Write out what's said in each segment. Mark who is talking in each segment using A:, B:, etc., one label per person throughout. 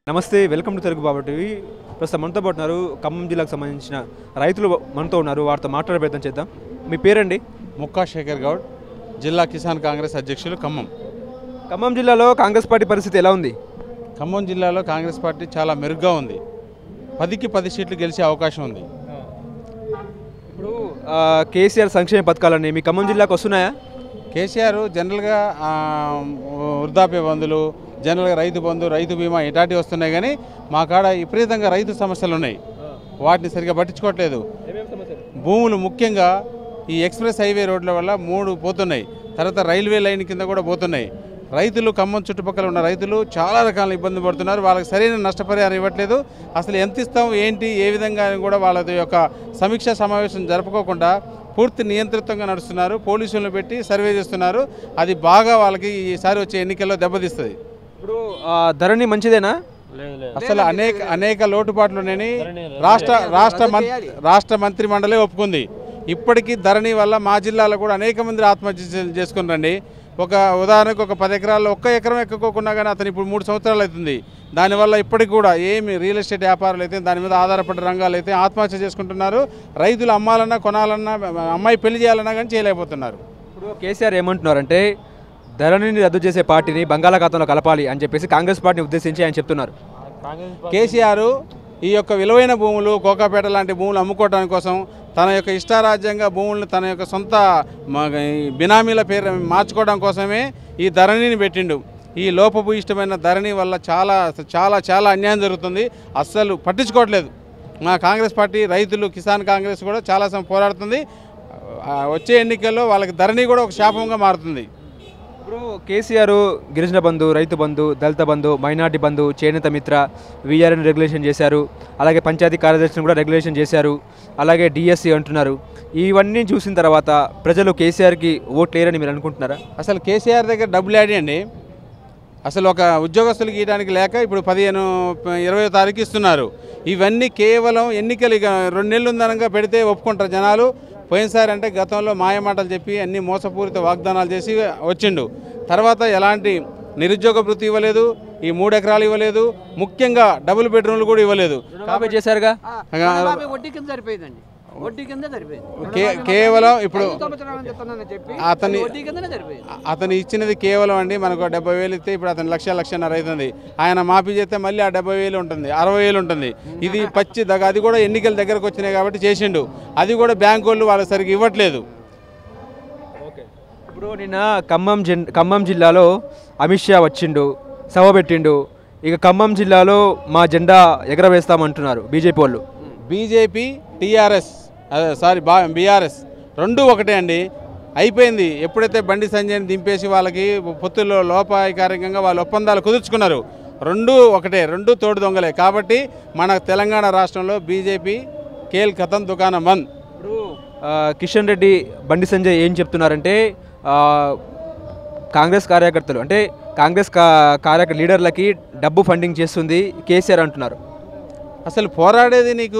A: నమస్తే welcome to Telugu Baba TV ప్రస్తుతం మనతో పాటు ఉన్నారు ఖమ్మం జిల్లాకు సంబంధించిన రైతులు మనతో ఉన్నారు వారితో మాట్లాడే ప్రయత్నం చేద్దాం మీ పేరండి
B: ముక్కా శేఖర్ గౌడ్ జిల్లా కిసాన్ కాంగ్రెస్ అధ్యక్షులు ఖమ్మం
A: ఖమ్మం జిల్లాలో కాంగ్రెస్ పార్టీ పరిస్థితి ఎలా ఉంది
B: ఖమ్మం జిల్లాలో కాంగ్రెస్ పార్టీ చాలా మెరుగ్గా ఉంది పదికి పది సీట్లు గెలిచే అవకాశం ఉంది
A: ఇప్పుడు ఆ, కేసీఆర్ సంక్షేమ పథకాలన్నీ మీ ఖమ్మం జిల్లాకు వస్తున్నాయా
B: కేసీఆర్ జనరల్గా ఆ, వృద్ధాప్య బంధులు జనరల్గా రైతు బంధు రైతు బీమా ఇటాంటివి వస్తున్నాయి కానీ మా కాడ విపరీతంగా రైతు సమస్యలు ఉన్నాయి వాటిని సరిగా పట్టించుకోవట్లేదు భూములు ముఖ్యంగా ఈ ఎక్స్ప్రెస్ హైవే రోడ్ల వల్ల మూడు పోతున్నాయి తర్వాత రైల్వే లైన్ కింద కూడా పోతున్నాయి రైతులు ఖమ్మం చుట్టుపక్కల ఉన్న రైతులు చాలా రకాల ఇబ్బంది పడుతున్నారు వాళ్ళకి సరైన నష్టపరిహారం ఇవ్వట్లేదు అసలు ఎంత ఇస్తాం ఏంటి ఏ విధంగా అని కూడా వాళ్ళ యొక్క సమీక్షా సమావేశం జరుపుకోకుండా పూర్తి నియంత్రితంగా నడుస్తున్నారు పోలీసులను పెట్టి సర్వే చేస్తున్నారు అది బాగా వాళ్ళకి ఈసారి వచ్చే ఎన్నికల్లో దెబ్బతీస్తుంది
A: ఇప్పుడు ఆ, ధరణి మంచిదేనా
B: అసలు అనేక అనేక లోటుపాట్లు ఉన్నాయని రాష్ట్ర రాష్ట్ర మంత్రి రాష్ట్ర మంత్రి మండలి ఒప్పుకుంది ఇప్పటికీ ధరణి వల్ల మా జిల్లాలో కూడా అనేక మంది ఆత్మహత్య చే- చేసుకున్నారండి ఒక ఉదాహరణకు ఒక పది ఎకరాల్లో ఒక్క ఎకరం ఎక్కకోకున్నా కానీ అతను ఇప్పుడు మూడు సంవత్సరాలు అవుతుంది దానివల్ల ఇప్పటికి కూడా ఏమి రియల్ ఎస్టేట్ వ్యాపారాలు అయితే దాని మీద ఆధారపడ్డ రంగాలు అయితే ఆత్మహత్య చేసుకుంటున్నారు రైతులు అమ్మాలన్నా కొనాలన్నా అమ్మాయి పెళ్లి చేయాలన్నా కానీ చేయలేకపోతున్నారు
A: ఇప్పుడు కేసీఆర్ ఏమంటున్నారంటే ధరణిని రద్దు చేసే పార్టీని బంగాళాఖాతంలో కలపాలి అని చెప్పేసి కాంగ్రెస్ పార్టీని ఉద్దేశించి ఆయన చెప్తున్నారు
B: కేసీఆర్ ఈ యొక్క విలువైన భూములు కోకాపేట లాంటి భూములు అమ్ముకోవడానికి కోసం తన యొక్క ఇష్టారాజ్యంగా భూములను తన యొక్క సొంత మ- ఈ బినామీల పేరు మార్చుకోవడం కోసమే ఈ ధరణిని పెట్టిండు ఈ లోపపు ఇష్టమైన ధరణి వల్ల చాలా చాలా చాలా అన్యాయం జరుగుతుంది అస్సలు పట్టించుకోవట్లేదు మా కాంగ్రెస్ పార్టీ రైతులు కిసాన్ కాంగ్రెస్ కూడా చాలా సమయం పోరాడుతుంది ఆ, వచ్చే ఎన్నికల్లో వాళ్ళకి ధరణి కూడా ఒక శాపంగా మారుతుంది
A: ఇప్పుడు కేసీఆర్ గిరిజన బంధు రైతు బంధు దళిత బంధు మైనార్టీ బంధు చేనేత మిత్ర వీఆర్ఎన్ రెగ్యులేషన్ చేశారు అలాగే పంచాయతీ కార్యదర్శిని కూడా రెగ్యులేషన్ చేశారు అలాగే డిఎస్సి అంటున్నారు ఇవన్నీ చూసిన తర్వాత ప్రజలు కేసీఆర్కి ఓట్లు వేయరని మీరు అనుకుంటున్నారా
B: అసలు కేసీఆర్ దగ్గర డబ్బులు యాడ్ అండి అసలు ఒక ఉద్యోగస్తులకు ఇవ్వడానికి లేక ఇప్పుడు పదిహేను ఇరవై తారీఖు ఇస్తున్నారు ఇవన్నీ కేవలం ఎన్నికలు ఇక రెండు నెలలు ఉందనగా పెడితే ఒప్పుకుంటారు జనాలు పోయినసారి అంటే గతంలో మాయమాటలు చెప్పి అన్ని మోసపూరిత వాగ్దానాలు చేసి వచ్చిండు తర్వాత ఎలాంటి నిరుద్యోగ వృత్తి ఇవ్వలేదు ఈ మూడు ఎకరాలు ఇవ్వలేదు ముఖ్యంగా డబుల్ బెడ్రూమ్లు కూడా ఇవ్వలేదు
A: రుణమాఫీ చేశారుగా
C: రుణమాఫీ వడ్డీ కింద సరిపోయిందండి వడ్డీ కింద సరిపోయింది
B: కే-
C: రుణమాఫీ
B: కేవలం ఇప్పుడు
C: ఐదు సంవత్సరాలు అని చెప్తున్నానని చెప్పి
B: అతని-
C: వడ్డీ కిందనే సరిపోయింది
B: అతను ఇచ్చినది కేవలం అండి మనకు డెబ్బై వేలు ఇస్తే ఇప్పుడు అతను లక్ష లక్షన్నర అవుతుంది ఆయన మాఫీ చేస్తే మళ్ళీ ఆ డెబ్బై వేలు ఉంటుంది అరవై వేలు ఉంటుంది ఇది పచ్చి దగ అది కూడా ఎన్నికల దగ్గరకు వచ్చినాయి కాబట్టి చేసిండు అది కూడా బ్యాంకు వాళ్ళు వాళ్ళకి సరిగ్గా ఇవ్వట్లేదు
A: ఇప్పుడు నిన్న ఖమ్మం జిన్ ఖమ్మం జిల్లాలో అమిత్ షా వచ్చిండు సభ పెట్టిండు ఇక ఖమ్మం జిల్లాలో మా జెండా ఎగరవేస్తామంటున్నారు బీజేపీ వాళ్ళు
B: బీజేపీ టీఆర్ఎస్ అదే సారీ బా బీఆర్ఎస్ రెండు ఒకటే అండి అయిపోయింది ఎప్పుడైతే బండి సంజయ్ని దింపేసి వాళ్ళకి పొత్తుల్లో లోపాయకారికంగా వాళ్ళు ఒప్పందాలు కుదుర్చుకున్నారు రెండు ఒకటే రెండు తోడు దొంగలే కాబట్టి మన తెలంగాణ రాష్ట్రంలో బీజేపీ కేల్ కథం దుకాణం బంద్
A: ఇప్పుడు ఆ, కిషన్ రెడ్డి బండి సంజయ్ ఏం చెప్తున్నారంటే ఆ, కాంగ్రెస్ కార్యకర్తలు అంటే కాంగ్రెస్ కా కార్యక లీడర్లకి డబ్బు ఫండింగ్ చేస్తుంది కేసీఆర్ అంటున్నారు
B: అసలు పోరాడేది నీకు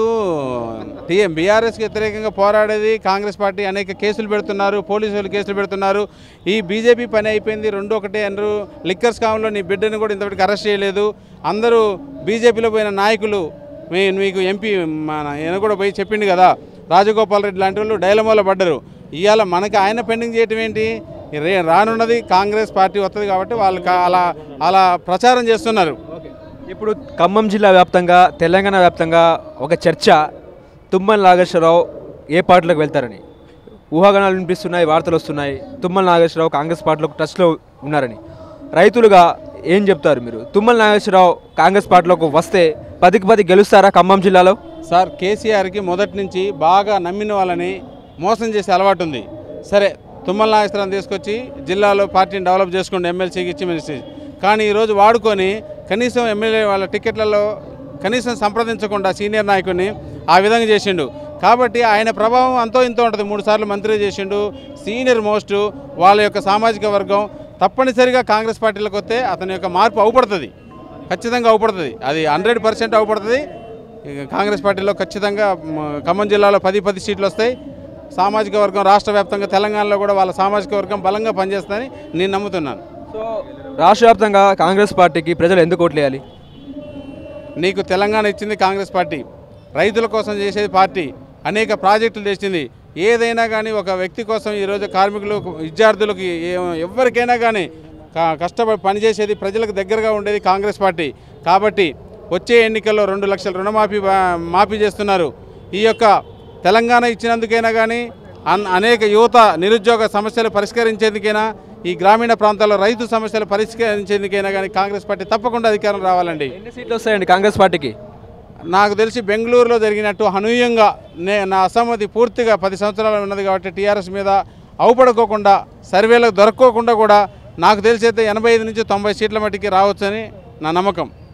B: టీఎం బీఆర్ఎస్కి వ్యతిరేకంగా పోరాడేది కాంగ్రెస్ పార్టీ అనేక కేసులు పెడుతున్నారు పోలీసులు కేసులు పెడుతున్నారు ఈ బీజేపీ పని అయిపోయింది రెండు ఒకటే అనరు లిక్కర్ స్కామ్లో నీ బిడ్డను కూడా ఇంతవరకు అరెస్ట్ చేయలేదు అందరూ బీజేపీలో పోయిన నాయకులు మీ మీకు ఎంపీ మన ఈయన కూడా పోయి చెప్పిండు కదా రాజగోపాల్ రెడ్డి లాంటి వాళ్ళు డైలమోలో పడ్డరు ఇవాళ మనకి ఆయన పెండింగ్ చేయటం ఏంటి రే రానున్నది కాంగ్రెస్ పార్టీ వస్తుంది కాబట్టి వాళ్ళు కా- అలా అలా ప్రచారం చేస్తున్నారు
A: ఇప్పుడు ఖమ్మం జిల్లా వ్యాప్తంగా తెలంగాణ వ్యాప్తంగా ఒక చర్చ తుమ్మల నాగేశ్వరరావు ఏ పార్టీలోకి వెళ్తారని ఊహాగానాలు వినిపిస్తున్నాయి వార్తలు వస్తున్నాయి తుమ్మల నాగేశ్వరరావు కాంగ్రెస్ పార్టీలో టచ్లో ఉన్నారని రైతులుగా ఏం చెప్తారు మీరు తుమ్మల నాగేశ్వరరావు కాంగ్రెస్ పార్టీలోకి వస్తే పదికి పది గెలుస్తారా ఖమ్మం జిల్లాలో
B: సార్ కేసీఆర్కి మొదటి నుంచి బాగా నమ్మిన వాళ్ళని మోసం చేసే అలవాటు ఉంది సరే తుమ్మల నాగేశ్వరం తీసుకొచ్చి జిల్లాలో పార్టీని డెవలప్ చేసుకోండి ఎమ్మెల్సీకి ఇచ్చి మినిస్ట్రీ కానీ ఈరోజు వాడుకొని కనీసం ఎమ్మెల్యే వాళ్ళ టికెట్లలో కనీసం సంప్రదించకుండా సీనియర్ నాయకుడిని ఆ విధంగా చేసిండు కాబట్టి ఆయన ప్రభావం అంతో ఇంతో ఉంటుంది మూడు సార్లు మంత్రి చేసిండు సీనియర్ మోస్ట్ వాళ్ళ యొక్క సామాజిక వర్గం తప్పనిసరిగా కాంగ్రెస్ పార్టీలోకి వస్తే అతని యొక్క మార్పు అవుపడుతుంది ఖచ్చితంగా అవుపడుతుంది అది హండ్రెడ్ పర్సెంట్ అవుపడుతుంది ఇక కాంగ్రెస్ పార్టీలో ఖచ్చితంగా మ, ఖమ్మం జిల్లాలో పది పది సీట్లు వస్తాయి సామాజిక వర్గం రాష్ట్ర వ్యాప్తంగా తెలంగాణలో కూడా వాళ్ళ సామాజిక వర్గం బలంగా పనిచేస్తుందని నేను నమ్ముతున్నాను
A: సో రాష్ట్ర వ్యాప్తంగా కాంగ్రెస్ పార్టీకి ప్రజలు ఎందుకు ఓట్లేయాలి
B: నీకు తెలంగాణ ఇచ్చింది కాంగ్రెస్ పార్టీ రైతుల కోసం చేసేది పార్టీ అనేక ప్రాజెక్టులు చేసింది ఏదైనా కానీ ఒక వ్యక్తి కోసం ఈరోజు కార్మికులు విద్యార్థులకు ఏ- ఎవరికైనా కానీ క- కష్టపడి పనిచేసేది ప్రజలకు దగ్గరగా ఉండేది కాంగ్రెస్ పార్టీ కాబట్టి వచ్చే ఎన్నికల్లో రెండు లక్షల రుణమాఫీ బా- మాఫీ చేస్తున్నారు ఈ యొక్క తెలంగాణ ఇచ్చినందుకైనా కానీ అన్- అనేక యువత నిరుద్యోగ సమస్యలు పరిష్కరించేందుకైనా ఈ గ్రామీణ ప్రాంతాల్లో రైతు సమస్యలు పరిష్కరించేందుకైనా కానీ కాంగ్రెస్ పార్టీ తప్పకుండా అధికారం రావాలండి
A: ఎన్ని సీట్లు వస్తాయండి కాంగ్రెస్ పార్టీకి
B: నాకు తెలిసి బెంగళూరులో జరిగినట్టు అనూహ్యంగా నే నా అసమ్మతి పూర్తిగా పది సంవత్సరాలు ఉన్నది కాబట్టి టీఆర్ఎస్ మీద అవుపడుకోకుండా సర్వేలకు దొరక్కోకుండా కూడా నాకు తెలిసి అయితే ఎనభై ఐదు నుంచి తొంభై సీట్ల మట్టికి రావచ్చని నా నమ్మకం